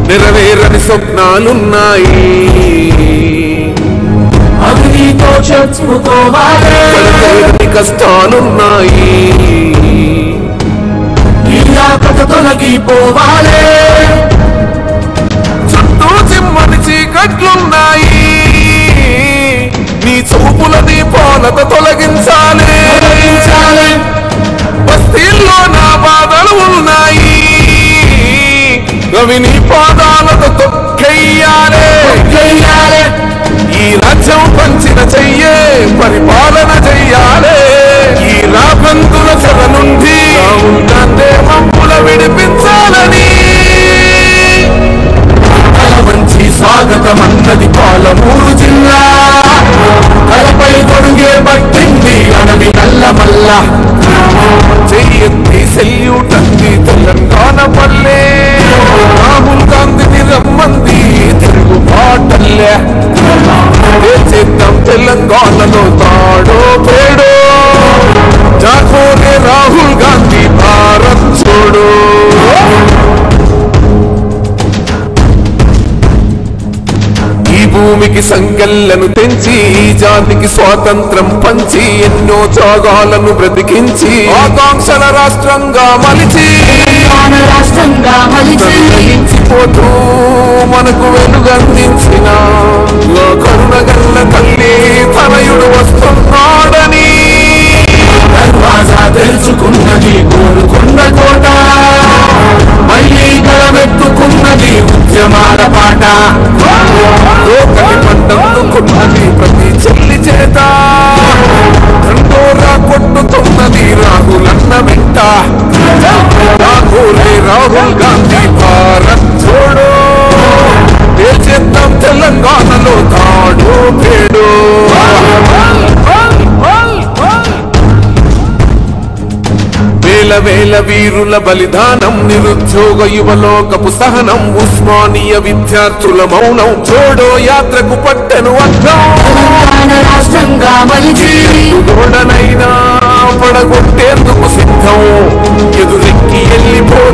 నెరవేరని స్వప్నాలున్నాయి అగ్నితో చెప్పుకోవాలి పడతీరని కష్టాలున్నాయి నిరాకత తొలగిపోవాలి చుట్టూ చిమ్మని చీకట్లున్నాయి నీ చూపుల దీపాలతో తొలగించాలి తొలగించాలి బస్తీల్లో నా బాధలు ఉన్నాయి అవి నీ పాదాలతో తొక్కెయ్యాలి చెయ్యాలి ఈ రాజ్యం పంచిన చెయ్యే పరిపాలన చెయ్యాలి ఈ రాబందుల చెర నుండి ఉండే మమ్ముల విడిపించాలని తల వంచి స్వాగతం అన్నది పాలమూరు జిల్లా తలపై కొడుగే పట్టింది అడవి నల్లమల్ల చెయ్యెత్తి సెల్యూట్ అంది తెలంగాణ పల్లె రాహుల్ గాంధీని రమ్మంది తెలుగు పాటల్లే ఏ చేద్దాం తెలంగాణలో తాడో పేడో జాగోరే రాహుల్ గాంధీ భారత్ చూడు ఈ భూమికి సంకెళ్లను తెంచి ఈ జాతికి స్వాతంత్రం పంచి ఎన్నో త్యాగాలను బ్రతికించి ఆకాంక్షల రాష్ట్రంగా మలిచి తెలంగాణ రాష్ట్రంగా మలిచి పోతూ మనకు వెలుగందించిన ఆ కరుణగల్ల తల్లి తనయుడు వస్తున్నాడని దర్వాజా తెరుచుకున్నది కోరుకున్న కోట మళ్ళీ గలమెత్తుకున్నది ఉద్యమాల పాట లోకలి పండందుకున్నది ప్రతి చెల్లి చేత దండోరా కొట్టుతున్నది రాహులన్న వెంట రాహులే రాహుల్ గాంధీ భారత్ చూడు ఏ చేద్దాం తెలంగాణలో తాడు పేడు వేల వేల వీరుల బలిదానం నిరుద్యోగ యువలోకపు సహనం ఉస్మానియ విద్యార్థుల మౌనం జోడో యాత్రకు పట్టెను అర్థం తెలంగాణ రాష్ట్రంగా మలిచి గోడనైనా పడగొట్టేందుకు సిద్ధం ఎదురెక్కి వెళ్ళిపో